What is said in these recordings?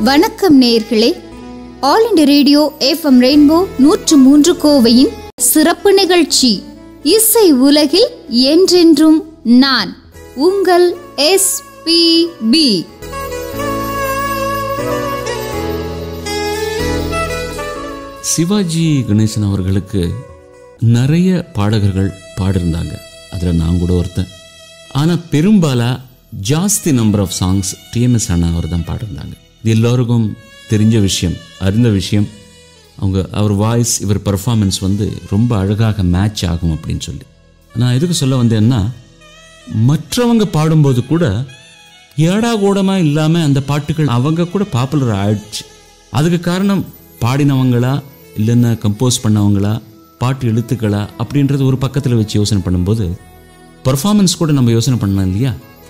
வணக்கம் நேயர்களே all India radio FM rainbow நூற்று மூன்று கோவையின் சிறப்பு நிகழ்ச்சி இசை உலகில் என்றென்றும் நான் உங்கள் S P B Sivaji Ganesan அவர்களுக்கு நிறைய பாடகர்கள் பாடிருந்தாங்க அதில் நான் கூட ஒருத்தன் ஆனால் பெரும்பாலா ஜாஸ்தி நம்பர் ஆஃப் சாங்ஸ் டிஎம்எஸ் அண்ணா அவர் தான் பாடிருந்தாங்க இது எல்லோருக்கும் தெரிஞ்ச விஷயம் அறிந்த விஷயம் அவங்க அவர் வாய்ஸ் இவர் பர்ஃபார்மன்ஸ் வந்து ரொம்ப அழகாக மேட்ச் ஆகும் அப்படின்னு சொல்லி நான் எதுக்கு சொல்ல வந்தேன்னா மற்றவங்க பாடும்போது கூட ஏடா கூடமா இல்லாமல் அந்த பாட்டுகள் அவங்க கூட பாப்புலர் ஆயிடுச்சு அதுக்கு காரணம் பாடினவங்களா இல்லைன்னா கம்போஸ் பண்ணவங்களா பாட்டு எழுத்துக்களா அப்படின்றது ஒரு பக்கத்தில் வச்சு யோசனை பண்ணும்போது பர்ஃபார்மன்ஸ் கூட நம்ம யோசனை பண்ணலாம் இல்லையா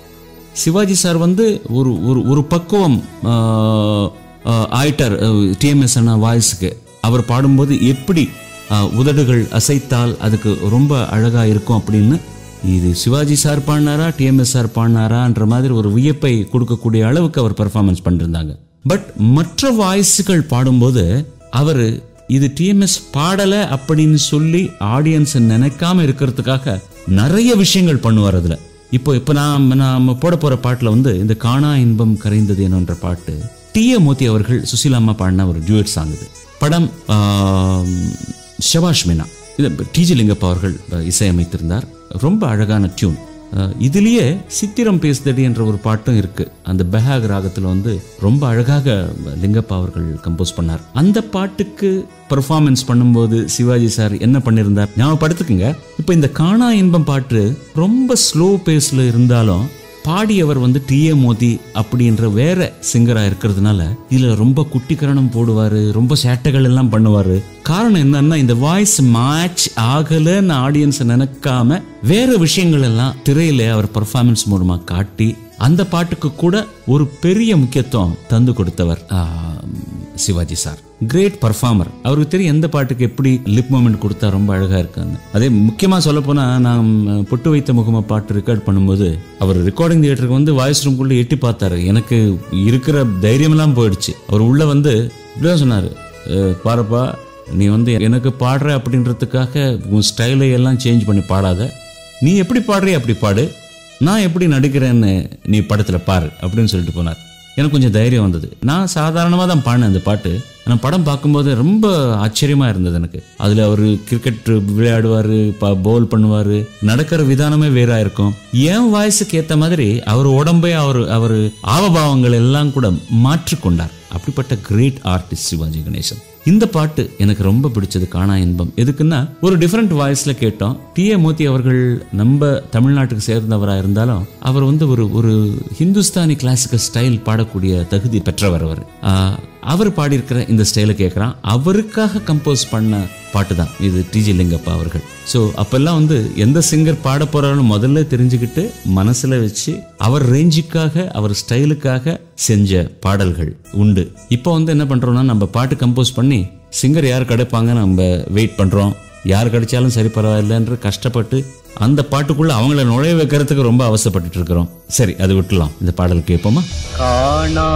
சிவாஜி சார் வந்து ஒரு ஒரு ஒரு பக்குவம் ஆஹ், ஆஹ், ஆயிட்டார் டிஎம்எஸ் அண்ணா வாய்ஸுக்கு அவர் பாடும்போது எப்படி ஆஹ், உதடுகள் அசைத்தால் அதுக்கு ரொம்ப அழகாக இருக்கும் அப்படின்னு இது சிவாஜி சார் பாடினாரா டிஎம்எஸ் சார் பாடினாரான்ற மாதிரி ஒரு வியப்பை கொடுக்கக்கூடிய அளவுக்கு அவர் பெர்ஃபார்மன்ஸ் பண்ணிருந்தாங்க பட் மற்ற வாய்ஸுகள் பாடும்போது அவர் இது டிஎம்எஸ் பாடலை அப்படின்னு சொல்லி ஆடியன்ஸை நினைக்காம இருக்கிறதுக்காக நிறைய விஷயங்கள் பண்ணுவார் அதில் இப்போ இப்போ நான் நாம போட போற பாட்டுல வந்து இந்த காணா இன்பம் கரைந்தது என்னன்ற பாட்டு டி ஏ மூர்த்தி அவர்கள் சுசீலா அம்மா பாடின ஒரு டியூட் சாங் இது படம் ஆம், ஷபாஷ் மீனா இது டிஜி லிங்கப்பா அவர்கள் அஹ், இசையமைத்திருந்தார் ரொம்ப அழகான டியூன் இதுலேயே சித்திரம் பேசுதடி என்ற ஒரு பாட்டும் இருக்கு அந்த பெஹாக் ராகத்தில் வந்து ரொம்ப அழகாக லிங்கப்பா அவர்கள் கம்போஸ் பண்ணார் அந்த பாட்டுக்கு பெர்ஃபார்மன்ஸ் பண்ணும்போது சிவாஜி சார் என்ன பண்ணியிருந்தார் ஞாபகப்படுத்துக்குங்க இப்போ இந்த காணா இன்பம் பாட்டு ரொம்ப ஸ்லோ பேஸில் இருந்தாலும் பாடியவர் வந்து டி ஏ மோதி அப்படின்ற வேற சிங்கரா இருக்கிறதுனால இதுல ரொம்ப குட்டிக்கரணம் போடுவாரு ரொம்ப சேட்டைகள் எல்லாம் பண்ணுவாரு காரணம் என்னன்னா இந்த வாய்ஸ் மேட்ச் ஆகலன்னு ஆடியன்ஸ் நினைக்காம வேற விஷயங்கள் எல்லாம் திரையில அவர் பெர்ஃபார்மன்ஸ் மூலமா காட்டி அந்த பாட்டுக்கு கூட ஒரு பெரிய முக்கியத்துவம் தந்து கொடுத்தவர் ஆஹ், சிவாஜி சார் கிரேட் பர்ஃபார்மர் அவருக்கு தெரியும் எந்த பாட்டுக்கு எப்படி லிப் மூமெண்ட் கொடுத்தா ரொம்ப அழகா இருக்கான்னு அதே முக்கியமா சொல்ல போனா நான் பொட்டு வைத்த முகம பாட்டு ரெக்கார்ட் பண்ணும்போது அவர் ரெக்கார்டிங் தியேட்டருக்கு வந்து வாய்ஸ் ரூம்குள்ள எட்டி பார்த்தாரு எனக்கு இருக்கிற தைரியமெல்லாம் போயிடுச்சு அவர் உள்ள வந்து இப்படிதான் சொன்னாரு "அஹ், பாருப்பா நீ வந்து எனக்கு பாடுற அப்படின்றதுக்காக உன் ஸ்டைலை எல்லாம் சேஞ்ச் பண்ணி பாடாத நீ எப்படி பாடுறிய அப்படி பாடு நான் எப்படி நடிக்கிறேன்னு நீ படத்தில் பாரு அப்படின்னு சொல்லிட்டு போனார் எனக்கு கொஞ்சம் தைரியம் வந்தது நான் சாதாரணமாக தான் பாடினேன் அந்த பாட்டு ஆனால் படம் பார்க்கும்போது ரொம்ப ஆச்சரியமாக இருந்தது எனக்கு அதில் அவர் கிரிக்கெட் விளையாடுவார் பவுல் பண்ணுவார் நடக்கிற விதானமே வேறா இருக்கும் என் வாய்ஸுக்கு ஏற்ற மாதிரி அவர் உடம்பை அவர் அவர் ஆவபாவங்கள் எல்லாம் கூட மாற்றிக்கொண்டார் அப்படிப்பட்ட கிரேட் ஆர்டிஸ்ட் சிவாஜி கணேசன் இந்த பாட்டு எனக்கு ரொம்ப பிடிச்சது காணா இன்பம் எதுக்குன்னா ஒரு டிஃப்ரெண்ட் வாய்ஸ்ல கேட்டோம் டி ஏ மோத்தி அவர்கள் நம்ம தமிழ்நாட்டுக்கு சேர்ந்தவராக இருந்தாலும் அவர் வந்து ஒரு ஒரு ஹிந்துஸ்தானி கிளாசிக்கல் ஸ்டைல் பாடக்கூடிய தகுதி பெற்றவர் அவர் ஆஹ், அவர் பாடியிருக்கிற இந்த ஸ்டைலை கேட்குறான் அவருக்காக கம்போஸ் பண்ண பாட்டு தான் இது டிஜி லிங்கப்பா அவர்கள் ஸோ அப்பெல்லாம் வந்து எந்த சிங்கர் பாட போறாலும் முதல்ல தெரிஞ்சுக்கிட்டு மனசுல வச்சு அவர் ரேஞ்சுக்காக அவர் ஸ்டைலுக்காக செஞ்ச பாடல்கள் உண்டு இப்போ வந்து என்ன பண்றோம்னா நம்ம பாட்டு கம்போஸ் பண்ணி சிங்கர் யார் கிடைப்பாங்க நம்ம வெயிட் பண்றோம் யார் கிடைச்சாலும் சரி பரவாயில்லைன்ற கஷ்டப்பட்டு அந்த பாட்டுக்குள்ள அவங்கள நுழைய வைக்கிறதுக்கு ரொம்ப அவசரப்பட்டுட்டு இருக்கிறோம் சரி அது விட்டுலாம் இந்த பாடல் கேட்போமா காணா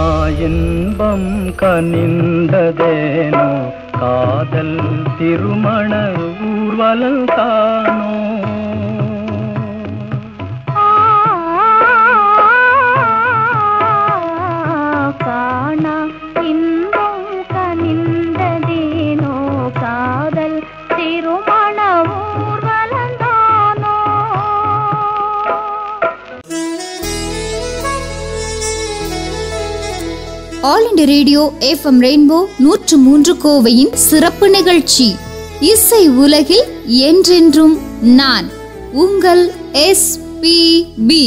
இன்பம் கனிந்ததேனோ காதல் திருமண ஊர்வலம் தானோ காணா இன்பம் கனிந்ததேனோ காதல் திருமண ஊர்வலந்தானோ all India radio FM rainbow நூற்று மூன்று கோவையின் சிறப்பு நிகழ்ச்சி இசை உலகில் என்றென்றும் நான் உங்கள் எஸ் பி பி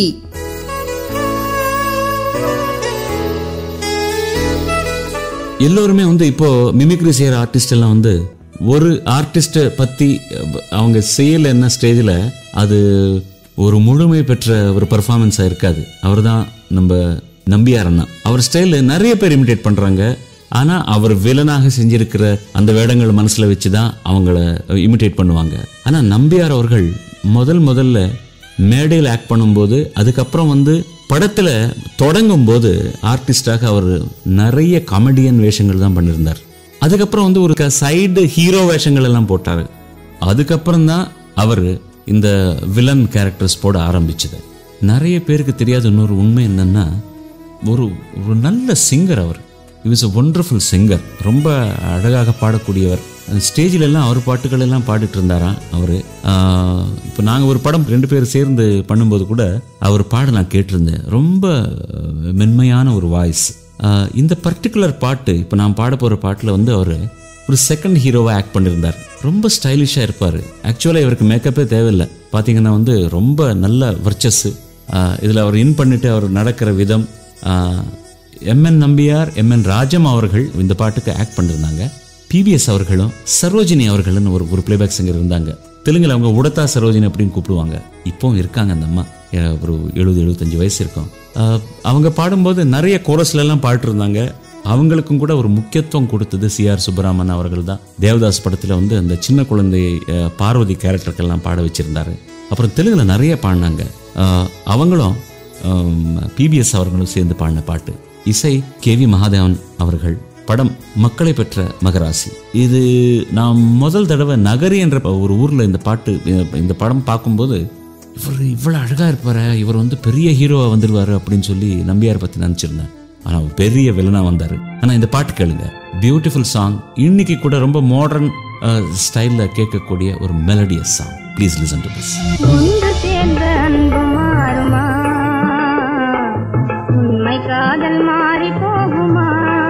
எல்லோருமே வந்து இப்போ மிமிக்ரி செய்கிற ஆர்டிஸ்ட் எல்லாம் வந்து ஒரு ஆர்டிஸ்ட்டை பற்றி அவங்க செய்யல என்ன ஸ்டேஜில் அது ஒரு முழுமை பெற்ற ஒரு பர்ஃபார்மன்ஸாக இருக்காது அவர் தான் நம்ம நம்பியார் அண்ணா அவர் ஸ்டைல் நிறைய பேர் இமிடேட் பண்ணுறாங்க ஆனால் அவர் வில்லனாக செஞ்சிருக்கிற அந்த வேடங்கள் மனசில் வச்சு தான் அவங்கள இமிடேட் பண்ணுவாங்க ஆனால் நம்பியார் அவர்கள் முதல் முதல்ல மேடையில் ஆக்ட் பண்ணும்போது அதுக்கப்புறம் வந்து படத்துல தொடங்கும் போது ஆர்டிஸ்டாக அவர் நிறைய காமெடியன் வேஷங்கள் தான் பண்ணியிருந்தார் அதுக்கப்புறம் வந்து ஒரு சைடு ஹீரோ வேஷங்கள் எல்லாம் போட்டாரு அதுக்கப்புறம் தான் அவர் இந்த வில்லன் கேரக்டர்ஸ் போட ஆரம்பிச்சது நிறைய பேருக்கு தெரியாத இன்னொரு உண்மை என்னன்னா ஒரு ஒரு நல்ல சிங்கர் அவர் இஸ் a ஒண்டர்ஃபுல் சிங்கர் ரொம்ப அழகாக பாடக்கூடியவர் ஸ்டேஜில் எல்லாம் அவர் பாட்டுகள் எல்லாம் பாடிட்டு இருந்தாராம் அவர் இப்போ நாங்கள் ஒரு படம் ரெண்டு பேர் சேர்ந்து பண்ணும்போது கூட அவர் பாட நான் கேட்டிருந்தேன் ரொம்ப அஹ், மென்மையான ஒரு வாய்ஸ் இந்த பர்டிகுலர் பாட்டு இப்போ நான் பாட போகிற பாட்டில் வந்து அவர் ஒரு செகண்ட் ஹீரோவாக ஆக்ட் பண்ணியிருந்தார் ரொம்ப ஸ்டைலிஷாக இருப்பார் ஆக்சுவலாக இவருக்கு மேக்கப்பே தேவையில்லை பார்த்தீங்கன்னா வந்து ரொம்ப நல்ல வர்ச்சஸ்ஸு இதில் அவர் இன் பண்ணிட்டு அவர் நடக்கிற விதம் எம்என் நம்பியார் எம்என் ராஜம் அவர்கள் இந்த பாட்டுக்கு ஆக்ட் பண்ணியிருந்தாங்க பிபிஎஸ் அவர்களும் சரோஜினி அவர்கள்னு ஒரு ஒரு பிளேபேக் சிங்கர் இருந்தாங்க தெலுங்குல அவங்க உடத்தா சரோஜினி அப்படின்னு கூப்பிடுவாங்க இப்போவும் இருக்காங்க அந்த அம்மா ஏ- ஒரு எழுபது எழுபத்தஞ்சு வயசு இருக்கும் ஆஹ் அவங்க பாடும்போது நிறைய கோரஸ்ல எல்லாம் பாடிருந்தாங்க அவங்களுக்கும் கூட ஒரு முக்கியத்துவம் கொடுத்தது சிஆர் சுப்பராமன் அவர்கள் தான் தேவதாஸ் படத்தில் வந்து அந்த சின்ன குழந்தை ஆஹ் பார்வதி கேரக்டருக்கெல்லாம் பாட வச்சிருந்தாரு அப்புறம் தெலுங்குல நிறைய பாடினாங்க ஆஹ் அவங்களும் பிபிஎஸ் அவர்களும் சேர்ந்து பாடின பாட்டு இசை கேவி மகாதேவன் அவர்கள் படம் மக்களை பெற்ற மகராசி இது நான் முதல் தடவை நகரி என்ற ஒரு ஊர்ல இந்த பாட்டு இந்த படம் பார்க்கும்போது இவர் இவ்வளவு அழகா இருப்பாரு இவர் வந்து பெரிய ஹீரோவா வந்துருவாரு அப்படின்னு சொல்லி நம்பியார் பத்தி நினைச்சிருந்தேன் ஆனா அவர் பெரிய வில்லனா வந்தாரு ஆனா இந்த பாட்டு கேளுங்க பியூட்டிஃபுல் சாங் இன்னைக்கு கூட ரொம்ப மாடர்ன் ஸ்டைல்ல கேட்கக்கூடிய ஒரு melodious song please listen to this ஒன்று சேர்ந்த அன்பு மாறுமா உண்மை காதல் மாறி போகுமா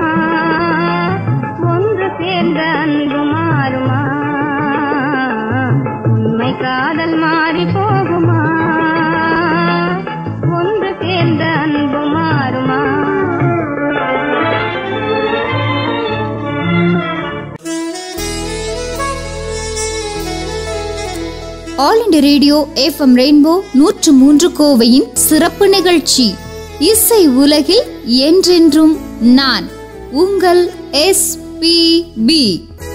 ஒன்று சேர்ந்த அன்பு மாறுமா உண்மை காதல் மாறி போகுமா ஒன்று சேர்ந்த அன்பு மாறுமா all India radio FM rainbow நூற்று மூன்று கோவையின் சிறப்பு நிகழ்ச்சி இசை உலகில் என்றென்றும் நான் உங்கள் S P B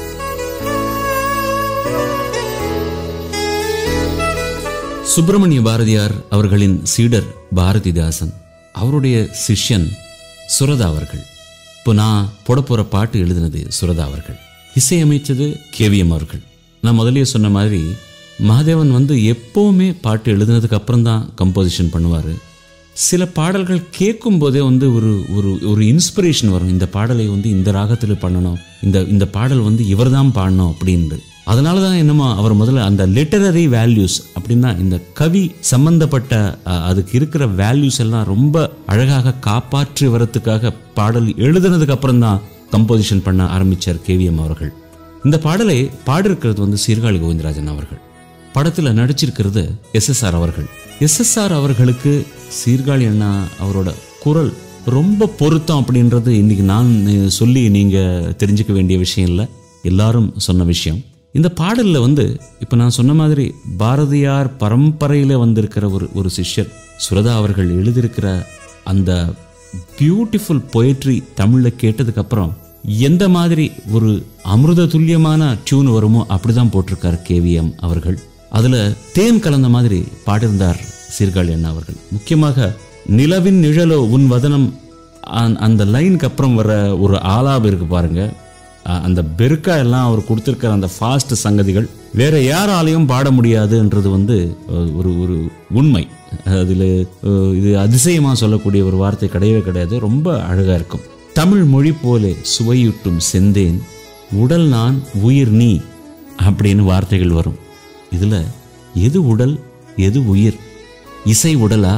Subramania Bharathiyar அவர்களின் சீடர் பாரதிதாசன் அவருடைய சிஷ்யன் சுரதா அவர்கள் இப்போ நான் போட போற பாட்டு எழுதினது சுரதா அவர்கள் இசையமைச்சது கேவிஎம் அவர்கள் நான் முதல்லயே சொன்ன மாதிரி மகாதேவன் வந்து எப்போவுமே பாட்டு எழுதினதுக்கு அப்புறம் தான் கம்போசிஷன் பண்ணுவார் சில பாடல்கள் கேட்கும் போதே வந்து ஒரு ஒரு ஒரு இன்ஸ்பிரேஷன் வரும் இந்த பாடலை வந்து இந்த ராகத்தில் பண்ணணும் இந்த இந்த பாடல் வந்து இவர்தான் பாடணும் அப்படின்ட்டு அதனால தான் என்னமோ அவர் முதல்ல அந்த லிட்டரரி வேல்யூஸ் அப்படின்னா இந்த கவி சம்பந்தப்பட்ட அஹ், அதுக்கு இருக்கிற வேல்யூஸ் எல்லாம் ரொம்ப அழகாக காப்பாற்றி வரத்துக்காக பாடல் எழுதுனதுக்கு அப்புறம் தான் கம்போசிஷன் பண்ண ஆரம்பிச்சார் கேவிஎம் அவர்கள் இந்த பாடலை பாடிருக்கிறது வந்து சீர்காழி கோவிந்தராஜன் அவர்கள் படத்துல நடிச்சிருக்கிறது எஸ்எஸ்ஆர் அவர்கள் எஸ்எஸ்ஆர் அவர்களுக்கு சீர்காழி அண்ணா அவரோட குரல் ரொம்ப பொருத்தம் அப்படின்றது இன்னைக்கு நான் அஹ், சொல்லி நீங்க தெரிஞ்சுக்க வேண்டிய விஷயம் இல்லை எல்லாரும் சொன்ன விஷயம் இந்த பாடல்ல வந்து இப்ப நான் சொன்ன மாதிரி பாரதியார் பரம்பரையில வந்திருக்கிற ஒரு ஒரு சிஷ்யர் சுரதா அவர்கள் எழுதியிருக்கிற அந்த பியூட்டிஃபுல் பொயட்ரி தமிழ்ல கேட்டதுக்கு அப்புறம் எந்த மாதிரி ஒரு அமிர்த துல்லியமான டியூன் வருமோ அப்படிதான் போட்டிருக்கார் கேவிஎம் அவர்கள் அதுல தேன் கலந்த மாதிரி பாடியிருந்தார் சீர்காழி அண்ணா அவர்கள் முக்கியமாக நிலவின் நிழலோ உன் வதனம் அந்த- அந்த லைனுக்கு அப்புறம் வர ஒரு ஆலாபம் இருக்கு பாருங்க அ- அந்த பெருக்கா எல்லாம் அவர் கொடுத்திருக்கிற அந்த ஃபாஸ்ட் சங்கதிகள் வேற யாராலையும் பாட முடியாதுன்றது வந்து அஹ், ஒரு ஒரு உண்மை அதில் இது அதிசயமா சொல்லக்கூடிய ஒரு வார்த்தை கிடையவே கிடையாது ரொம்ப அழகா இருக்கும் தமிழ் மொழி போலே சுவையூட்டும் செந்தேன் உடல் நான் உயிர் நீ அப்படின்னு வார்த்தைகள் வரும் இதுல எது உடல் எது உயிர் இசை உடலா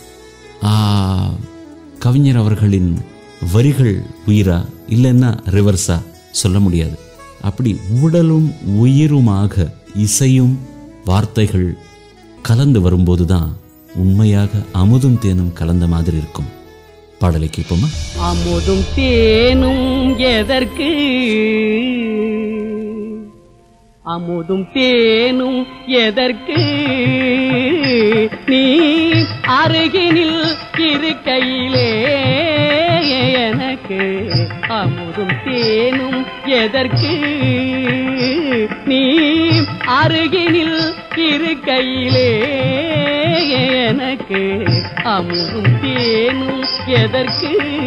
ஆ, கவிஞர் அவர்களின் வரிகள் உயிரா இல்லைன்னா ரிவர்ஸா சொல்ல முடியாது அப்படி உடலும் உயிருமாக இசையும் வார்த்தைகள் கலந்து வரும்போது தான் உண்மையாக அமுதும் தேனும் கலந்த மாதிரி இருக்கும் பாடலை கேட்போமா அமுதும் தேனும் எதற்கு அமுதும் தேனும் எதற்கு நீ அருகினில் இருக்கையிலே எனக்கு அமுதும் தேனும் எதற்கு நீ அருகினில் இருக்கையிலே எனக்கு அமுதும் தேனும் எதற்கு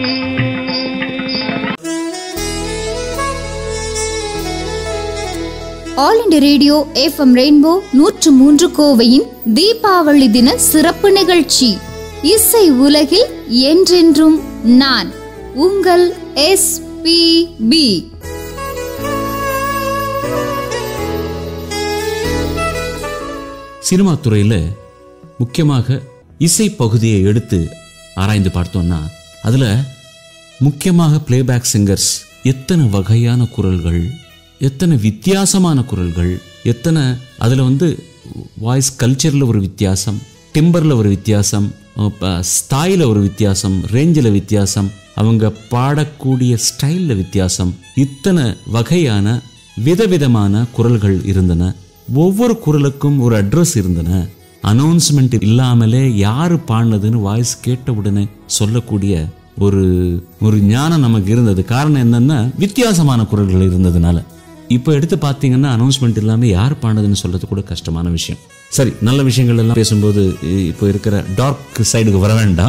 all India radio FM rainbow நூற்று மூன்று கோவையின் தீபாவளி தின சிறப்பு நிகழ்ச்சி இசை உலகில் என்றென்றும் நான் உங்கள் எஸ் பி பி சினிமா துறையில் முக்கியமாக இசை பகுதியை எடுத்து ஆராய்ந்து பார்த்தோம்னா அதில் முக்கியமாக பிளேபேக் சிங்கர்ஸ் எத்தனை வகையான குரல்கள் எத்தனை வித்தியாசமான குரல்கள் எத்தனை அதில் வந்து வாய்ஸ் கல்ச்சரில் ஒரு வித்தியாசம் டிம்பரில் ஒரு வித்தியாசம் ஸ்தாயில் ஒரு வித்தியாசம் ரேஞ்சில் வித்தியாசம் அவங்க பாடக்கூடிய ஸ்டைலில் வித்தியாசம் இத்தனை வகையான விதவிதமான குரல்கள் இருந்தன ஒவ்வொரு குரலுக்கும் ஒரு அட்ரஸ் இருந்தன அனௌன்ஸ்மெண்ட் இல்லாமலே யாரு பாடினதுன்னு வாய்ஸ் கேட்ட உடனே சொல்லக்கூடிய ஒரு ஒரு ஞானம் நமக்கு இருந்தது காரணம் என்னன்னா வித்தியாசமான குரல்கள் இருந்ததுனால இப்போ எடுத்து பார்த்தீங்கன்னா அனௌன்ஸ்மெண்ட் இல்லாமல் யார் பாடினதுன்னு சொல்றது கூட கஷ்டமான விஷயம் சரி நல்ல விஷயங்கள் எல்லாம் பேசும்போது இ- இப்போ இருக்கிற டார்க் சைடுக்கு வர வேண்டாம்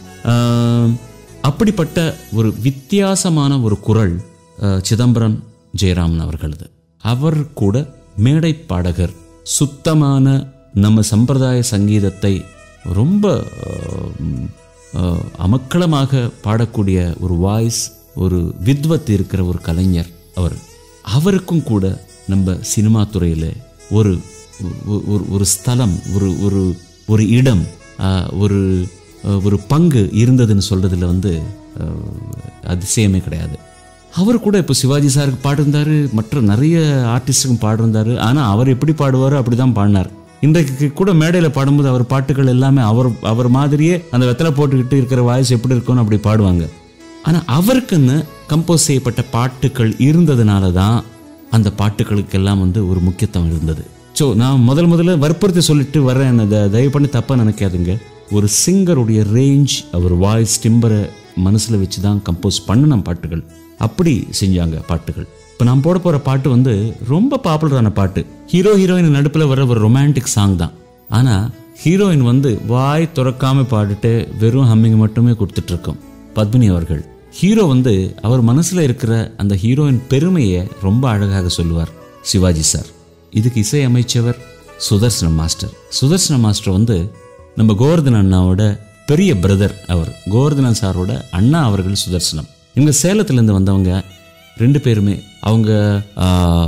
ஆஹ், அப்படிப்பட்ட ஒரு வித்தியாசமான ஒரு குரல் ஆஹ், சிதம்பரம் ஜெயராமன் அவர்களது அவர் கூட மேடை பாடகர் சுத்தமான நம்ம சம்பிரதாய சங்கீதத்தை ரொம்ப ஆஹ், ஆஹ், அமக்களமாக பாடக்கூடிய ஒரு வாய்ஸ் ஒரு வித்வத் இருக்கிற ஒரு கலைஞர் அவர் அவருக்கும் கூட நம்ம சினிமா துறையில் ஒரு ஒ- ஒரு ஒரு ஸ்தலம் ஒரு ஒரு ஒரு இடம் ஆஹ், ஒரு ஆஹ், ஒரு பங்கு இருந்ததுன்னு சொல்றதுல வந்து ஆஹ், அதிசயமே கிடையாது அவர் கூட இப்போ சிவாஜி சாருக்கு பாடிருந்தாரு மற்ற நிறைய ஆர்டிஸ்டுக்கும் பாடிருந்தாரு ஆனால் அவர் எப்படி பாடுவாரோ அப்படி தான் பாடினார் இன்றைக்கு கூட மேடையில் பாடும்போது அவர் பாட்டுகள் எல்லாமே அவர் அவர் மாதிரியே அந்த வெத்தலை போட்டுக்கிட்டு இருக்கிற வாய்ஸ் எப்படி இருக்கும்னு அப்படி பாடுவாங்க ஆனால் அவருக்குன்னு கம்போஸ் செய்யப்பட்ட பாட்டுகள் இருந்ததுனால தான் அந்த பாட்டுகளுக்கெல்லாம் வந்து ஒரு முக்கியத்துவம் இருந்தது ஸோ நான் முதல் முதல்ல வற்புறுத்தி சொல்லிட்டு வரேன் அதை தயவு பண்ணி தப்பாக நினைக்காதுங்க ஒரு சிங்கருடைய ரேஞ்ச் அவர் வாய்ஸ் டிம்பரை மனசில் வச்சு தான் கம்போஸ் பண்ணின பாட்டுகள் அப்படி செஞ்சாங்க பாட்டுகள் இப்போ நான் போட போகிற பாட்டு வந்து ரொம்ப பாப்புலரான பாட்டு ஹீரோ ஹீரோயின் நடுப்பில் வர ஒரு ரொமான்டிக் சாங் தான் ஆனால் ஹீரோயின் வந்து வாய் திறக்காம பாடிட்டு வெறும் ஹம்மிங் மட்டுமே கொடுத்துட்டு இருக்கோம் பத்மினி அவர்கள் ஹீரோ வந்து அவர் மனசுல இருக்கிற அந்த ஹீரோயின் பெருமையை ரொம்ப அழகாக சொல்லுவார் சிவாஜி சார் இதுக்கு இசை அமைச்சவர் சுதர்சன மாஸ்டர் சுதர்சன மாஸ்டர் வந்து நம்ம கோவர்தன் அண்ணாவோட பெரிய பிரதர் அவர் கோவர்தனன் சாரோட அண்ணா அவர்கள் சுதர்சனம் இவங்க சேலத்துலேருந்து வந்தவங்க ரெண்டு பேருமே அவங்க ஆ,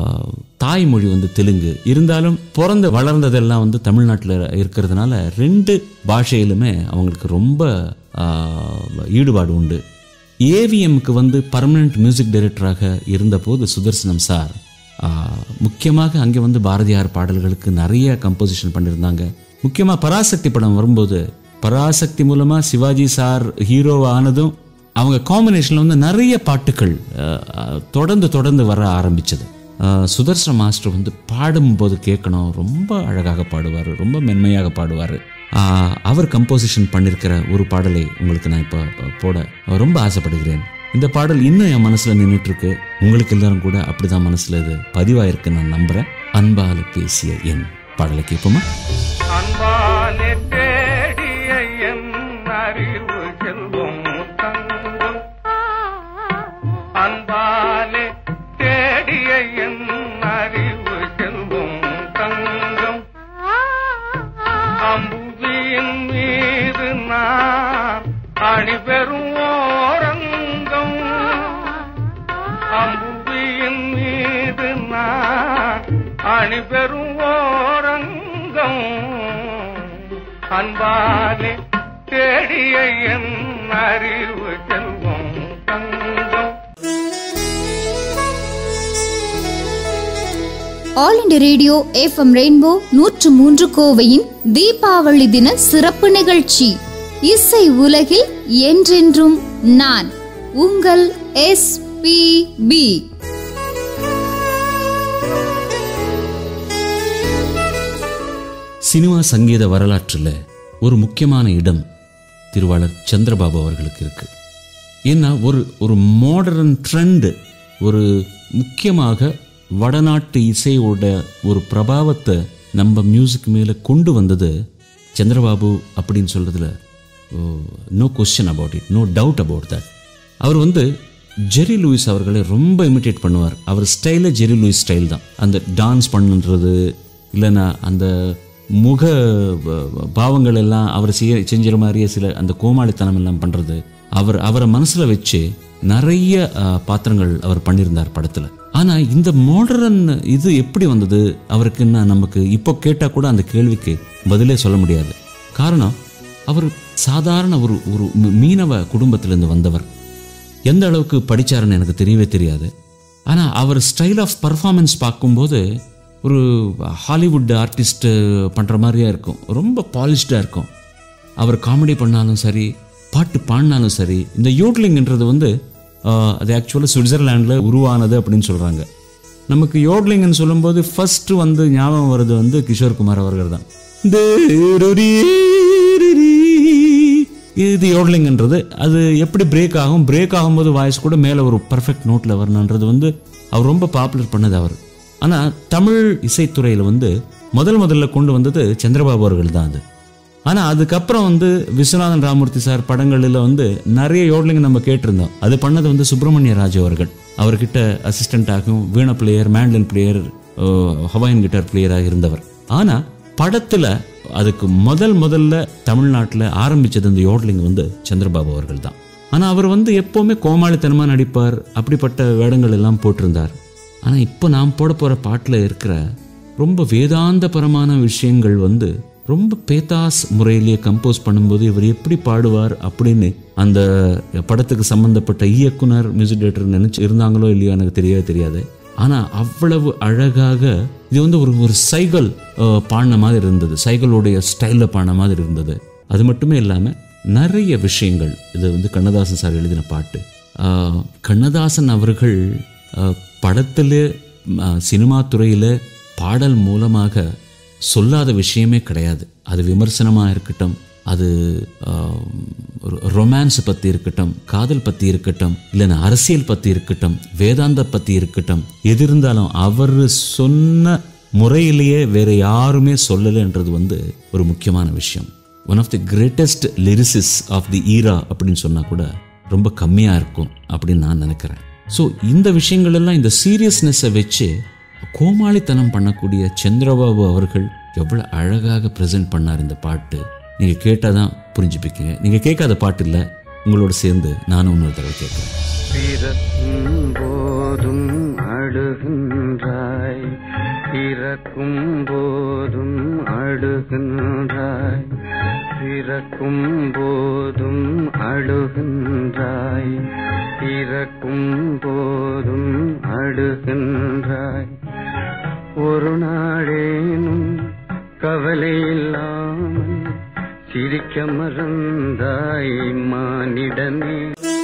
தாய்மொழி வந்து தெலுங்கு இருந்தாலும் பிறந்து வளர்ந்ததெல்லாம் வந்து தமிழ்நாட்டில் இருக்கிறதுனால ரெண்டு பாஷையிலுமே அவங்களுக்கு ரொம்ப ஆ, ஈடுபாடு உண்டு ஏவிஎம்க்கு வந்து பர்மனெண்ட் மியூசிக் டைரக்டராக இருந்தபோது சுதர்சனம் சார் ஆ, முக்கியமாக அங்கே வந்து பாரதியார் பாடல்களுக்கு நிறைய கம்போசிஷன் பண்ணியிருந்தாங்க முக்கியமாக பராசக்தி படம் வரும்போது பராசக்தி மூலமாக சிவாஜி சார் ஹீரோ ஆனதும் அவங்க காம்பினேஷனில் வந்து நிறைய பாட்டுகள் அஹ், அஹ், தொடர்ந்து தொடர்ந்து வர ஆரம்பிச்சது அஹ், சுதர்சன மாஸ்டர் வந்து பாடும்போது கேட்கணும் ரொம்ப அழகாக பாடுவார் ரொம்ப மென்மையாக பாடுவார் அவர் கம்போசிஷன் பண்ணியிருக்கிற ஒரு பாடலை உங்களுக்கு நான் இப்போ போட ரொம்ப ஆசைப்படுகிறேன் இந்த பாடல் இன்னும் என் மனசில் நின்றுட்டு இருக்கு உங்களுக்கு எல்லாரும் கூட அப்படிதான் மனசில் இது பதிவாயிருக்கு நான் நம்புகிறேன் அன்பால பேசிய என் பாடலை கேட்போமா அன்பாலே தேடிய என் அறிவு செல்வம் தங்கம் அன்பாலே தேடிய என் அறிவு செல்வம் தங்கம் அம்புவியின் மீது நான் அணிபெறும் ஓரங்கம் அம்புவியின் மீது நான் அணிபெறும் ஓரங்கம் அன்பாலே தேடிய என் அறிவு செல்வம் தங்கம் all India radio FM rainbow நூற்று மூன்று கோவையின் தீபாவளி தின சிறப்பு நிகழ்ச்சி இசை உலகில் என்றென்றும் நான் உங்கள் எஸ் பி பி சினிமா சங்கீத வரலாற்றில் ஒரு முக்கியமான இடம் திருவாளர் சந்திரபாபு அவர்களுக்கு இருக்கு ஏன்னா ஒரு ஒரு மாடர்ன் ட்ரெண்டு ஒரு முக்கியமாக வடநாட்டு இசையோட ஒரு பிரபாவத்தை நம்ம மியூசிக் மேலே கொண்டு வந்தது சந்திரபாபு அப்படின்னு சொல்கிறதுல no question about it no doubt about that அவர் வந்து ஜெரி லூயிஸ் அவர்களை ரொம்ப இமிட்டேட் பண்ணுவார் அவர் ஸ்டைலே ஜெரி லூயிஸ் ஸ்டைல் தான் அந்த டான்ஸ் பண்ணுன்றது இல்லைன்னா அந்த முக வ- வ- பாவங்கள் எல்லாம் அவர் செய்ய செஞ்சுற மாதிரியே சில அந்த கோமாளித்தனம் எல்லாம் பண்ணுறது அவர் அவரை மனசில் வச்சு நிறைய அஹ், பாத்திரங்கள் அவர் பண்ணியிருந்தார் படத்தில் ஆனால் இந்த மாடர்ன் இது எப்படி வந்தது அவருக்குன்னா நமக்கு இப்போ கேட்டால் கூட அந்த கேள்விக்கு பதிலே சொல்ல முடியாது காரணம் அவர் சாதாரண ஒரு ஒரு மீ- மீனவ குடும்பத்திலேருந்து வந்தவர் எந்த அளவுக்கு படிச்சாருன்னு எனக்கு தெரியவே தெரியாது ஆனால் அவர் ஸ்டைல் ஆஃப் பர்ஃபார்மன்ஸ் பார்க்கும்போது ஒரு ஹாலிவுட் ஆர்டிஸ்ட் பண்ணுற மாதிரியே இருக்கும் ரொம்ப பாலிஷ்டாக இருக்கும் அவர் காமெடி பண்ணாலும் சரி பாட்டு பாடினாலும் சரி இந்த யோட்லிங்ன்றது வந்து ஆஹ், அது ஆக்சுவலாக சுவிட்சர்லாண்டில் உருவானது அப்படின்னு சொல்கிறாங்க நமக்கு யோட்லிங்னு சொல்லும்போது ஃபர்ஸ்ட் வந்து ஞாபகம் வருது வந்து கிஷோர் குமார் அவர்கள் தான் இது யோட்லிங்ன்றது அது எப்படி பிரேக் ஆகும் பிரேக் ஆகும்போது வாய்ஸ் கூட மேலே ஒரு பர்ஃபெக்ட் நோட்டில் வரணுன்றது வந்து அவர் ரொம்ப பாப்புலர் பண்ணது அவர் ஆனால் தமிழ் இசைத்துறையில் வந்து முதல் முதல்ல கொண்டு வந்தது சந்திரபாபு அவர்கள் தான் அது ஆனால் அதுக்கப்புறம் வந்து விஸ்வநாதன் ராமூர்த்தி சார் படங்களில் வந்து நிறைய யோட்லிங் நம்ம கேட்டிருந்தோம் அது பண்ணது வந்து சுப்பிரமணிய ராஜு அவர்கள் அவர்கிட்ட அசிஸ்டண்ட்டாகவும் veena player mandolin player Hawaiian guitar பிளேயராக இருந்தவர் ஆனால் படத்தில் அதுக்கு முதல் முதல்ல தமிழ்நாட்டில் ஆரம்பிச்சது இந்த யோட்லிங் வந்து சந்திரபாபு அவர்கள் தான் ஆனால் அவர் வந்து எப்போவுமே கோமாளித்தனமாக நடிப்பார் அப்படிப்பட்ட வேடங்கள் எல்லாம் போட்டிருந்தார் ஆனால் இப்போ நாம் போட போகிற பாட்டில் இருக்கிற ரொம்ப வேதாந்தபரமான விஷயங்கள் வந்து ரொம்ப பேதாஸ் முறையிலேயே கம்போஸ் பண்ணும்போது இவர் எப்படி பாடுவார் அப்படின்னு அந்த படத்துக்கு சம்பந்தப்பட்ட இயக்குனர் மியூசிக் டேரக்டர் நினைச்சு இருந்தாங்களோ இல்லையோ எனக்கு தெரியவே தெரியாது ஆனால் அவ்வளவு அழகாக இது வந்து ஒரு ஒரு சைக்கிள் பாடின மாதிரி இருந்தது சைக்கிளுடைய ஸ்டைலில் பாடின மாதிரி இருந்தது அது மட்டுமே இல்லாமல் நிறைய விஷயங்கள் இது வந்து கண்ணதாசன் சார் எழுதின பாட்டு ஆஹ், கண்ணதாசன் அவர்கள் ஆஹ், படத்திலே ஆஹ், சினிமா துறையில் பாடல் மூலமாக சொல்லாத விஷயமே கிடையாது அது விமர்சனமாக இருக்கட்டும் அது ரொமான்ஸ் பற்றி இருக்கட்டும் காதல் பற்றி இருக்கட்டும் இல்லைன்னா அரசியல் பற்றி இருக்கட்டும் வேதாந்த பற்றி இருக்கட்டும் எது இருந்தாலும் அவர் சொன்ன முறையிலேயே வேற யாருமே சொல்லலைன்றது வந்து ஒரு முக்கியமான விஷயம் one of the greatest lyricists of the era அப்படின்னு சொன்னால் கூட ரொம்ப கம்மியாக இருக்கும் அப்படின்னு நான் நினைக்கிறேன் ஸோ இந்த விஷயங்கள் எல்லாம் இந்த சீரியஸ்னஸை வச்சு கோமாளித்தனம் பண்ணக்கூடிய சந்திரபாபு அவர்கள் எவ்வளோ அழகாக ப்ரெசென்ட் பண்ணார் இந்த பாட்டு நீங்கள் கேட்டால் தான் புரிஞ்சுப்பிக்கீங்க நீங்கள் கேட்காத பாட்டு இல்லை உங்களோட சேர்ந்து நானும் இன்னொரு தடவை கேட்குறேன் பிறக்கும் போதும் அழுகின்றாய் பிறக்கும் போதும் அழுகின்றாய் பிறக்கும் போதும் அழுகின்றாய் பிறக்கும் போதும் அழுகின்றாய் ஒரு நாளேனும் கவலை இல்லாமல் சிரிக்க மறந்தாய் மானிடனே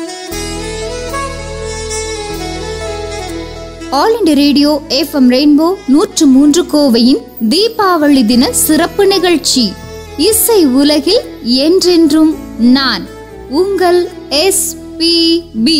all India radio FM rainbow நூற்று மூன்று கோவையின் தீபாவளி தின சிறப்பு நிகழ்ச்சி இசை உலகில் என்றென்றும் நான் உங்கள் எஸ் பி பி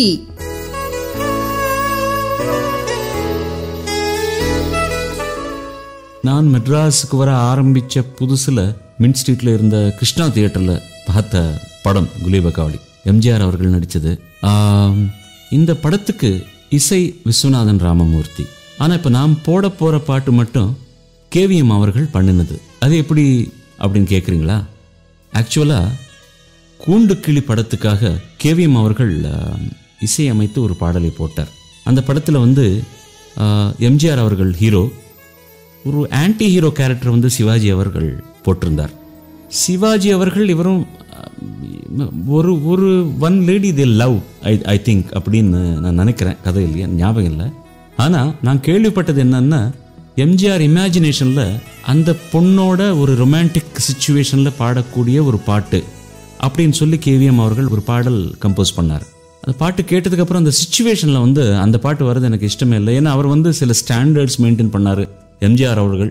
நான் மெட்ராஸுக்கு வர ஆரம்பித்த புதுசில் மின் ஸ்ட்ரீட்டில் இருந்த கிருஷ்ணா தியேட்டரில் பார்த்த படம் குலீபகாவளி எம்ஜிஆர் அவர்கள் நடித்தது இந்த படத்துக்கு இசை விஸ்வநாதன் ராமமூர்த்தி ஆனால் இப்போ நாம் போட போகிற பாட்டு மட்டும் கேவிஎம் அவர்கள் பண்ணினது அது எப்படி அப்படின்னு கேட்குறீங்களா ஆக்சுவலாக கூண்டு கிளி படத்துக்காக கேவிஎம் அவர்கள் ஆஹ், இசையமைத்து ஒரு பாடலை போட்டார் அந்த படத்தில் வந்து ஆஹ், எம்ஜிஆர் அவர்கள் ஹீரோ ஒரு ஆன்டி ஹீரோ கேரக்டர் வந்து சிவாஜி அவர்கள் போட்டிருந்தார் சிவாஜி அவர்கள் இவரும் அஹ், ஒரு ஒரு one lady they love I I think அப்படின்னு நான் நினைக்கிறேன் கதை இல்லையா ஞாபகம் இல்லை ஆனால் நான் கேள்விப்பட்டது என்னன்னா எம்ஜிஆர் இமேஜினேஷனில் அந்த பொண்ணோட ஒரு ரொமான்டிக் சுச்சுவேஷனில் பாடக்கூடிய ஒரு பாட்டு அப்படின்னு சொல்லி கேவிஎம் அவர்கள் ஒரு பாடல் கம்போஸ் பண்ணார் அந்த பாட்டு கேட்டதுக்கப்புறம் அந்த சுச்சுவேஷனில் வந்து அந்த பாட்டு வர்றது எனக்கு இஷ்டமே இல்லை ஏன்னா அவர் வந்து சில ஸ்டாண்டர்ட்ஸ் மெயின்டைன் பண்ணார் எம்ஜிஆர் அவர்கள்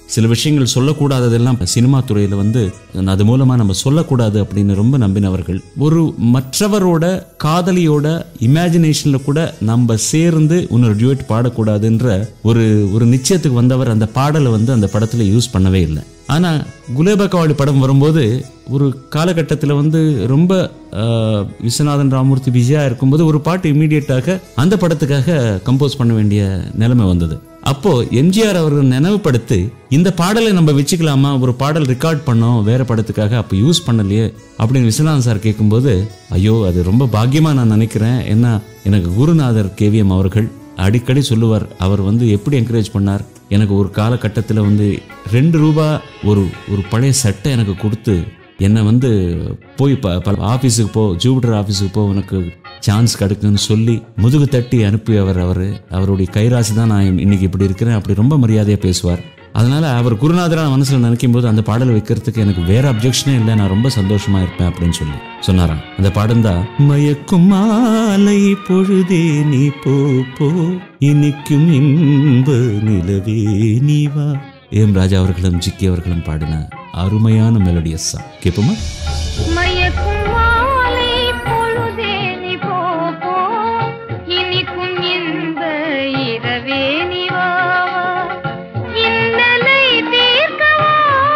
சில விஷயங்கள் சொல்லக்கூடாததெல்லாம் சினிமா துறையில் வந்து அது மூலமாக நம்ம சொல்லக்கூடாது அப்படின்னு ரொம்ப நம்பினவர்கள் ஒரு மற்றவரோட காதலியோட இமேஜினேஷனில் கூட நம்ம சேர்ந்து இன்னொரு டியூட் பாடக்கூடாதுன்ற ஒரு ஒரு நிச்சயத்துக்கு வந்தவர் அந்த பாடலை வந்து அந்த படத்தில் யூஸ் பண்ணவே இல்லை ஆனால் குலேபா கவாலி படம் வரும்போது ஒரு காலகட்டத்தில் வந்து ரொம்ப ஆஹ், விஸ்வநாதன் ராமூர்த்தி பிஸியாக இருக்கும்போது ஒரு பாட்டு இமீடியட்டாக அந்த படத்துக்காக கம்போஸ் பண்ண வேண்டிய நிலைமை வந்தது அப்போ எம்ஜிஆர் அவர்கள் நினைவுபடுத்தி இந்த பாடலை நம்ம வச்சுக்கலாமா ஒரு பாடல் ரெக்கார்ட் பண்ணோம் வேற படத்துக்காக அப்போ யூஸ் பண்ணலையே அப்படின்னு விஸ்வநாதன் சார் கேட்கும்போது ஐயோ அது ரொம்ப பாக்கியமா நான் நினைக்கிறேன் ஏன்னா எனக்கு குருநாதர் கேவிஎம் அவர்கள் அடிக்கடி சொல்லுவார் அவர் வந்து எப்படி என்கரேஜ் பண்ணார் எனக்கு ஒரு காலகட்டத்தில் வந்து ரெண்டு ரூபா ஒரு ஒரு பழைய சட்டை எனக்கு கொடுத்து என்னை வந்து போய் ப ப- ஆஃபீஸுக்கு போ ஜூபிட்டர் ஆஃபீஸுக்கு போ உனக்கு சான்ஸ் கிடைக்குன்னு சொல்லி முதுகு தட்டி அனுப்பி அவர் அவர் அவருடைய கைராசி தான் நான் இன்னைக்கு இப்படி இருக்கிறேன் அப்படி ரொம்ப மரியாதையாக பேசுவார் அதனால அவர் குருநாதரா நான் மனசுல நினைக்கும் போது அந்த பாடலை வைக்கிறதுக்கு எனக்கு வேற அப்ஜெக்ஷனே இல்லை நான் ரொம்ப சந்தோஷமா இருப்பேன் அப்படின்னு சொல்லி சொன்னாராம் அந்த பாடம் தான் மயக்கும் மாலை பொழுதே நீ போ போ இனிக்கும் இன்ப நிலவே நீ வா ஏம் ராஜா அவர்களும் ஜிக்கி அவர்களும் பாடின அருமையான மெலடியஸ் தான் கேட்போமா மயக்கும் மாலை பொழுதே நீ போ போ இனிக்கும் இன்ப இரவே நீ வா வா. இன்னலை தீர்க்கவா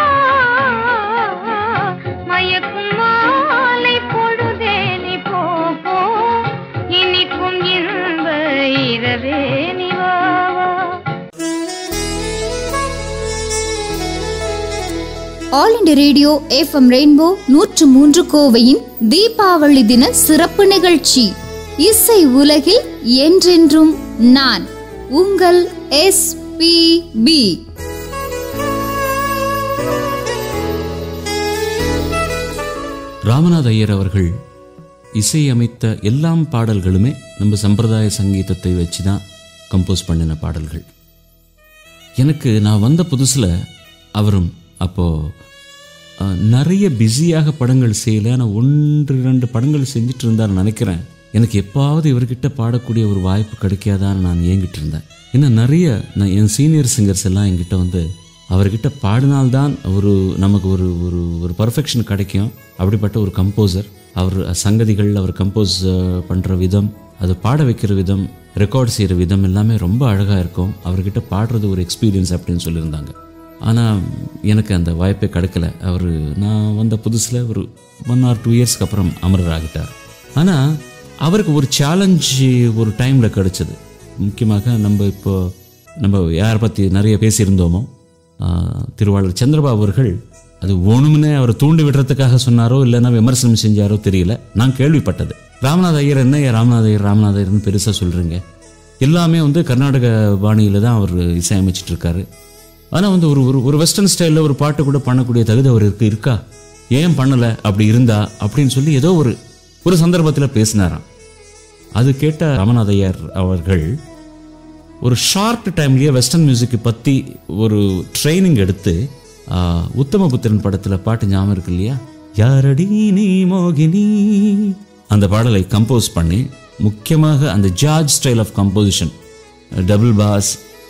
மயக்கும் மாலை பொழுதே நீ போ போ இனிக்கும் இன்ப இரவே நீ வா வா. All India radio FM rainbow நூற்று மூன்று கோவையின் தீபாவளி தின சிறப்பு நிகழ்ச்சி இசை உலகில் என்றென்றும் நான் உங்கள் S P B Ramanatha Iyer அவர்கள் இசையமைத்த எல்லாம் பாடல்களுமே நம்ம சம்பிரதாய சங்கீதத்தை வச்சு தான் கம்போஸ் பண்ணின பாடல்கள் எனக்கு நான் வந்த புதுசில் அவரும் அப்போது நிறைய பிஸியாக படங்கள் செய்யல ஆனால் ஒன்று ரெண்டு படங்கள் செஞ்சுட்டு இருந்தார் நினைக்கிறேன் எனக்கு எப்பாவது இவர்கிட்ட பாடக்கூடிய ஒரு வாய்ப்பு கிடைக்காதான்னு நான் ஏங்கிட்டு இருந்தேன் இன்னும் நிறைய நான் என் சீனியர் சிங்கர்ஸ் எல்லாம் என்கிட்ட வந்து அவர்கிட்ட பாடினால்தான் ஒரு நமக்கு ஒரு ஒரு ஒரு பர்ஃபெக்ஷன் கிடைக்கும் அப்படிப்பட்ட ஒரு கம்போசர் அவர் சங்கதிகள் அவர் கம்போஸ் பண்ணுற விதம் அது பாட வைக்கிற விதம் ரெக்கார்ட் செய்கிற விதம் எல்லாமே ரொம்ப அழகாக இருக்கும் அவர்கிட்ட பாடுறது ஒரு எக்ஸ்பீரியன்ஸ் அப்படின்னு சொல்லியிருந்தாங்க ஆனால் எனக்கு அந்த வாய்ப்பே கிடைக்கல அவர் நான் வந்த புதுசில் ஒரு ஒன் ஆர் டூ இயர்ஸ்க்கு அப்புறம் அமரர் ஆகிட்டார் ஆனால் அவருக்கு ஒரு சேலஞ்சு ஒரு டைமில் கிடைச்சது முக்கியமாக நம்ம இப்போ நம்ம யாரை பற்றி நிறைய பேசியிருந்தோமோ ஆஹ், திருவாளர் சந்திரபாபு அவர்கள் அது ஒண்ணுமுன்னே அவரை தூண்டி விடுறதுக்காக சொன்னாரோ இல்லைன்னா விமர்சனம் செஞ்சாரோ தெரியல நான் கேள்விப்பட்டது ராமநாத ஐயர் என்ன ஏன் ராமநாத ஐயர் ராமநாத ஐயர்னு பெருசாக சொல்கிறீங்க எல்லாமே வந்து கர்நாடக பாணியில் தான் அவர் இசையமைச்சிட்டு இருக்காரு ஆனால் வந்து ஒரு ஒரு ஒரு வெஸ்டர்ன் ஸ்டைலில் ஒரு பாட்டு கூட பண்ணக்கூடிய தகுதி அவருக்கு இருக்கா ஏன் பண்ணலை அப்படி இருந்தா அப்படின்னு சொல்லி ஏதோ ஒரு ஒரு சந்தர்ப்பத்தில் பேசினாராம் அது கேட்ட ராமநாத ஐயர் அவர்கள் ஒரு ஷார்ட் டைம்லயே வெஸ்டர்ன் மியூசிக்கை பற்றி ஒரு ட்ரைனிங் எடுத்து ஆ, உத்தமபுத்திரன் படத்தில் பாட்டு ஞாபகம் இருக்கு இல்லையா யாரடி நீ மோகினி அந்த பாடலை கம்போஸ் பண்ணி முக்கியமாக அந்த George style of composition double bass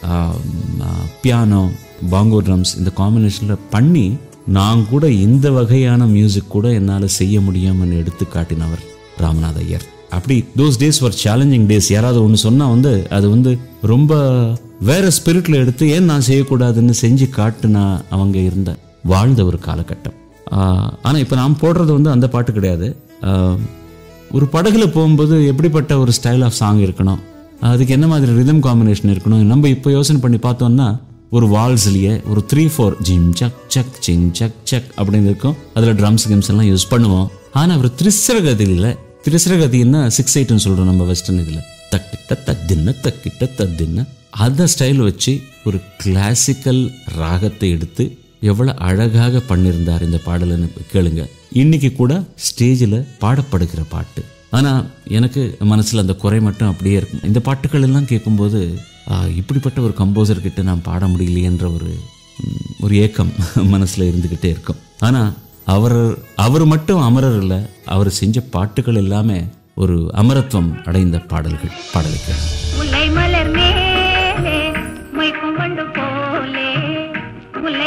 piano bongo drums இந்த காம்பினேஷனில் பண்ணி நான் கூட இந்த வகையான மியூசிக் கூட என்னால் செய்ய முடியும்னு எடுத்து காட்டினவர் ராமநாத ஐயர் அப்படி தோஸ் டேஸ் ஒரு சேலஞ்சிங் டேஸ் யாராவது ஒன்று சொன்னால் வந்து அது வந்து ரொம்ப வேற ஸ்பிரிட்ல எடுத்து ஏன் நான் செய்யக்கூடாதுன்னு செஞ்சு காட்டுனா அவங்க இருந்த வாழ்ந்த ஒரு காலகட்டம் ஆனால் இப்போ நான் போடுறது வந்து அந்த பாட்டு கிடையாது ஆஹ், ஒரு படகுல போகும்போது எப்படிப்பட்ட ஒரு ஸ்டைல் ஆஃப் சாங் இருக்கணும் அதுக்கு என்ன மாதிரி ரிதம் காம்பினேஷன் இருக்கணும் நம்ம இப்போ யோசனை பண்ணி பார்த்தோம்னா ஒரு வால்ஸ்லயே ஒரு த்ரீ ஃபோர் ஜிம் சக் சக் சிங் சக் சக் அப்படின்னு இருக்கும் அதில் ட்ரம்ஸ் கிம்ஸ் எல்லாம் யூஸ் பண்ணுவோம் ஆனால் ஒரு திரிசரகதியில் திரிசரகதின்னா சிக்ஸ் எயிட்னு சொல்கிறோம் நம்ம வெஸ்டர்ன் இதில் தக்கிட்ட தத்தின்ன தக்கிட்ட தத்தின்ன அந்த ஸ்டைல் வச்சு ஒரு கிளாசிக்கல் ராகத்தை எடுத்து எவ்வளோ அழகாக பண்ணியிருந்தார் இந்த பாடல்னு கேளுங்க இன்னைக்கு கூட ஸ்டேஜில் பாடப்படுகிற பாட்டு ஆனால் எனக்கு மனசில் அந்த குறை மட்டும் அப்படியே இருக்கும் இந்த பாட்டுகள் எல்லாம் கேட்கும்போது ஆ, இப்படிப்பட்ட ஒரு கம்போசர் கிட்ட நான் பாட முடியலையேன்ற ஒரு ம், ஒரு ஏக்கம் மனசில் இருந்துக்கிட்டே இருக்கும் ஆனால் அவர் அவர் மட்டும் அமரர் இல்லை அவர் செஞ்ச பாட்டுகள் எல்லாமே ஒரு அமரத்துவம் அடைந்த பாடல்கள் பாடலுக்கு முல்லை மலர் மேலே மொய்க்கும் வண்டு போலே முல்லை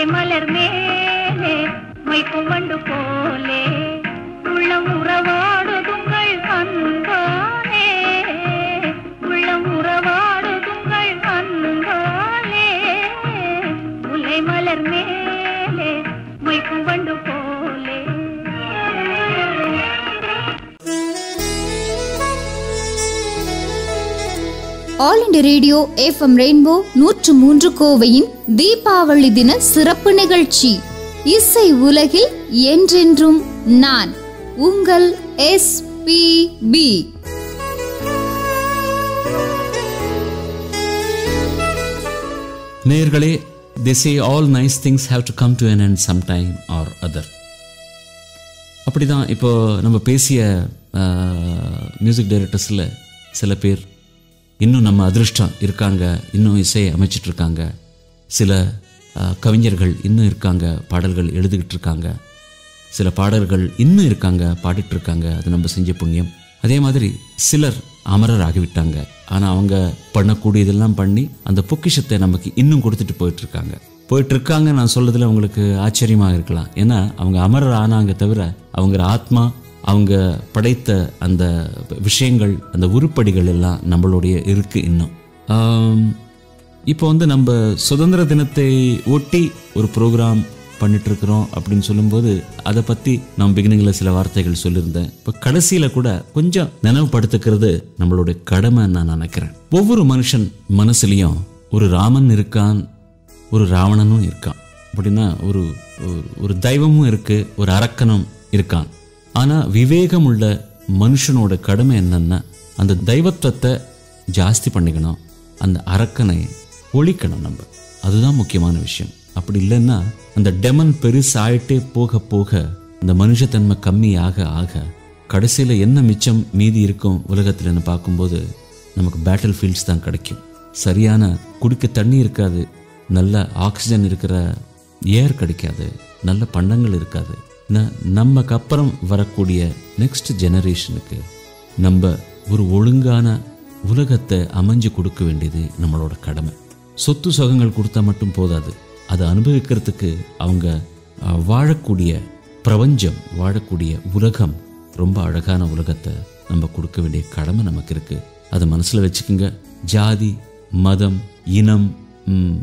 all India radio FM rainbow நூற்று மூன்று கோவையின் தீபாவளி தின சிறப்பு நிகழ்ச்சி இசை உலகில் என்றென்றும் நான் உங்கள் எஸ் பி பி நேயர்களே they say all nice things have to come to an end sometime or other அப்படிதான் இப்போ நம்ம பேசிய மியூசிக் டைரக்டர்ஸில் சில பேர் இன்னும் நம்ம அதிர்ஷ்டம் இருக்காங்க இன்னும் இசை அமைச்சிட்டு இருக்காங்க சில ஆஹ், கவிஞர்கள் இன்னும் இருக்காங்க பாடல்கள் எழுதிக்கிட்டு இருக்காங்க சில பாடல்கள் இன்னும் இருக்காங்க பாடிட்டு இருக்காங்க அது நம்ம செஞ்ச புண்ணியம் அதே மாதிரி சிலர் அமரர் ஆகிவிட்டாங்க ஆனால் அவங்க பண்ணக்கூடியதெல்லாம் பண்ணி அந்த பொக்கிஷத்தை நமக்கு இன்னும் கொடுத்துட்டு போயிட்டு இருக்காங்க போயிட்டு இருக்காங்க நான் சொல்றதுல உங்களுக்கு ஆச்சரியமாக இருக்கலாம் ஏன்னா அவங்க அமரர் ஆனாங்க தவிர அவங்க ஆத்மா அவங்க படைத்த அந்த விஷயங்கள் அந்த உருப்படிகள் எல்லாம் நம்மளுடைய இருக்கு இன்னும் ஆம், இப்போ வந்து நம்ம சுதந்திர தினத்தை ஒட்டி ஒரு ப்ரோக்ராம் பண்ணிட்டு இருக்கிறோம் அப்படின்னு சொல்லும்போது அதை பத்தி நான் பிகினிங்ல சில வார்த்தைகள் சொல்லியிருந்தேன் இப்போ கடைசியில கூட கொஞ்சம் நினைவுபடுத்துக்கிறது நம்மளுடைய கடமை நான் நினைக்கிறேன் ஒவ்வொரு மனுஷன் மனசுலயும் ஒரு ராமன் இருக்கான் ஒரு ராவணனும் இருக்கான் அப்படின்னா ஒரு ஒரு- ஒரு தெய்வமும் இருக்கு ஒரு அரக்கனும் இருக்கான் ஆனா விவேகம் உள்ள மனுஷனோட கடமை என்னன்னா அந்த தெய்வத்துவத்தை ஜாஸ்தி பண்ணிக்கணும் அந்த அரக்கனை ஒழிக்கணும் நம்ம அதுதான் முக்கியமான விஷயம் அப்படி இல்லைன்னா அந்த டெமன் பெருசாயிட்டே போக போக அந்த மனுஷத்தன்மை கம்மி ஆக ஆக கடைசியில் என்ன மிச்சம் மீதி இருக்கும் உலகத்தில்னு பார்க்கும்போது நமக்கு பேட்டில் ஃபீல்ட்ஸ் தான் கிடைக்கும் சரியான குடிக்க தண்ணி இருக்காது நல்ல ஆக்சிஜன் இருக்கிற ஏர் கிடைக்காது நல்ல பண்டங்கள் இருக்காது ந- நமக்கு அப்புறம் வரக்கூடிய நெக்ஸ்ட் ஜெனரேஷனுக்கு நம்ம ஒரு ஒழுங்கான உலகத்தை அமைஞ்சு கொடுக்க வேண்டியது நம்மளோட கடமை சொத்து சுகங்கள் கொடுத்தா மட்டும் போதாது அதை அனுபவிக்கிறதுக்கு அவங்க அஹ், வாழக்கூடிய பிரபஞ்சம் வாழக்கூடிய உலகம் ரொம்ப அழகான உலகத்தை நம்ம கொடுக்க வேண்டிய கடமை நமக்கு இருக்கு அதை மனசுல வச்சுக்கோங்க ஜாதி மதம் இனம் ம்,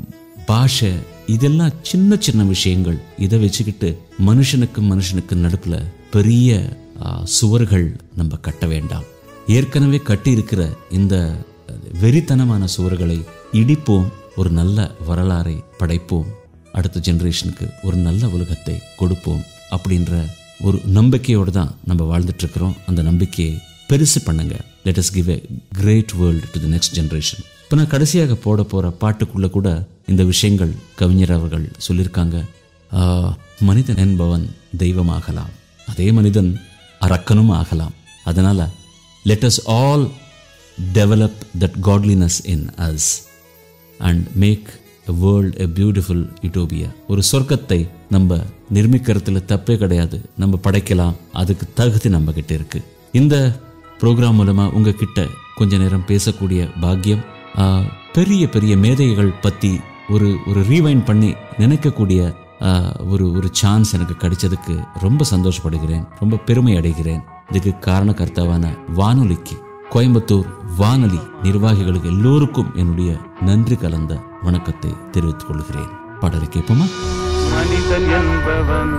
பாஷை இதெல்லாம் சின்ன சின்ன விஷயங்கள் இதை வச்சுக்கிட்டு மனுஷனுக்கு மனுஷனுக்கு நடுப்புல பெரிய ஆ, சுவர்கள் நம்ம கட்ட வேண்டாம் ஏற்கனவே கட்டி இருக்கிற இந்த வெறித்தனமான சுவர்களை இடிப்போம் ஒரு நல்ல வரலாறை படைப்போம் அடுத்த ஜெனரேஷனுக்கு ஒரு நல்ல உலகத்தை கொடுப்போம் அப்படின்ற ஒரு நம்பிக்கையோடு தான் நம்ம வாழ்ந்துட்டு இருக்கிறோம் அந்த நம்பிக்கையை பெருசு பண்ணுங்க let us give a great world to the next generation இப்போ நான் கடைசியாக போட போகிற பாட்டுக்குள்ளே கூட இந்த விஷயங்கள் கவிஞர் அவர்கள் சொல்லியிருக்காங்க ஆஹ், மனிதன் என்பவன் தெய்வமாகலாம் அதே மனிதன் அரக்கனும் ஆகலாம் அதனால் let us all develop that godliness in us and make a world a beautiful utopia ஒரு சொர்க்கத்தை நம்ம நிர்மிக்கிறதுல தப்பே கிடையாது நம்ம படைக்கலாம் அதுக்கு தகுதி நம்ம கிட்ட இருக்கு இந்த ப்ரோக்ராம் மூலமா உங்ககிட்ட கொஞ்ச நேரம் பேசக்கூடிய பாக்கியம் ஆ, பெரிய பெரிய மேதைகள் பத்தி ஒரு ஒரு ரீவைண்ட் பண்ணி நினைக்கக்கூடிய ஆ, ஒரு ஒரு சான்ஸ் எனக்கு கிடைச்சதுக்கு ரொம்ப சந்தோஷப்படுகிறேன் ரொம்ப பெருமை அடைகிறேன் இதுக்கு காரணகர்த்தாவான வானொலிக்கு கோயம்புத்தூர் வானொலி நிர்வாகிகளுக்கு எல்லோருக்கும் என்னுடைய நன்றி கலந்த வணக்கத்தை தெரிவித்துக் கொள்கிறேன் பாடலை கேட்போமா மனிதன் என்பவன்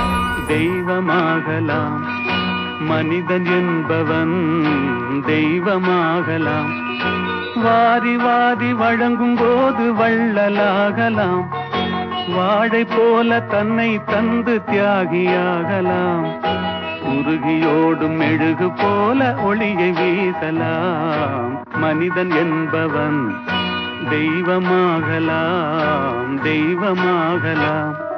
தெய்வமாகலாம் மனிதன் என்பவன் தெய்வமாகலாம் வாரி வாரி வழங்கும் போது வள்ளலாகலாம் வாழை போல தன்னை தந்து தியாகியாகலாம் உருகியோடும் மெழுகு போல ஒளியை வீசலாம் மனிதன் என்பவன் தெய்வமாகலாம் தெய்வமாகலாம்